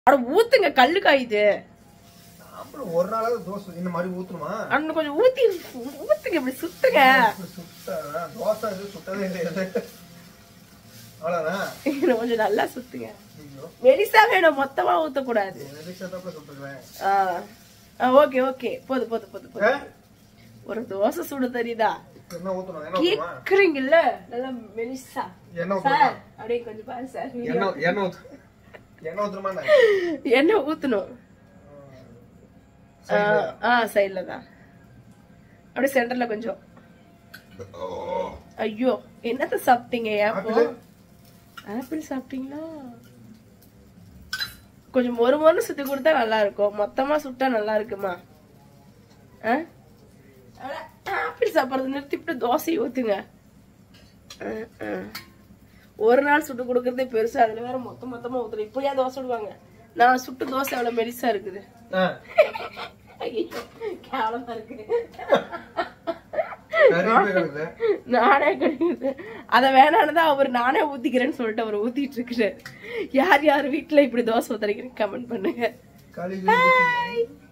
அட ஊத்துங்க கல்லு காயுது அப்புறம் ஒரு நாளாவது தோசை இந்த மாதிரி ஊத்தணுமா அண்ணன் கொஞ்சம் ஊத்தி ஊத்துங்க இப்படி சுத்துங்க சுத்த தோசை இது சுட்டதே கிடையாது அவ்வளவுதான் இன்னும் கொஞ்சம் நல்லா சுத்துங்க ஐயோ மெலிசா வேணும் மொத்தமா ஊத்தக்கூடாது எனக்கு சேர்த்தாப்புல சுட்டுருவேன் ஓகே ஓகே போது போது போது போது ஒரு தோசை சுட தெரியுதா என்ன ஊத்தணும் என்ன ஊத்தணுமா கேக்குறீங்கல்ல நல்லா மெலிசா என்ன ஊத்தணுமா சார் அப்படியே கொஞ்சம் பாரு சார் என்ன என்ன ஊத்து என்ன ஊத்துணுமா என்ன ஊத்தணும் ஆ சைடுல தான் அப்படியே சென்டர்ல கொஞ்சம் ஐயோ என்னத்த சாப்பிட்டீங்க ஏப்போ ஆப்பிள்? ஆப்பிள் சாப்பிட்டீங்களா கொஞ்சம் மொறு மொறு சுத்தி கொடுத்தா நல்லா இருக்கும் மொத்தமா சுட்டா நல்லா இருக்குமா ஆ? அட, ஆப்பிள் சாப்பிட்றது நிறுத்திவிட்டு தோசை ஊத்துங்க ஆ, ஆ. ஒரு நாள் சுட்டு கொடுக்கறதே பெருசு அதுல வேற மொத்த மொத்தமா ஊத்துறேன் இப்படியா தோசை சுடுவாங்க நான் சுட்டு தோசை அவ்வளவு மெலிசா இருக்குது ஐயோ, கேவலமா இருக்கு நிறைய பேர் இருக்குது நானே கிடையாது அத வேணானதான் அவர் நானே ஊத்திக்கிறேன்னு சொல்லிட்டு அவர் ஊத்திட்டு இருக்கிறாரு யார் யார் வீட்டுல இப்படி தோசை ஊத்துறீங்கன்னு கமெண்ட் பண்ணுங்க களி Bye.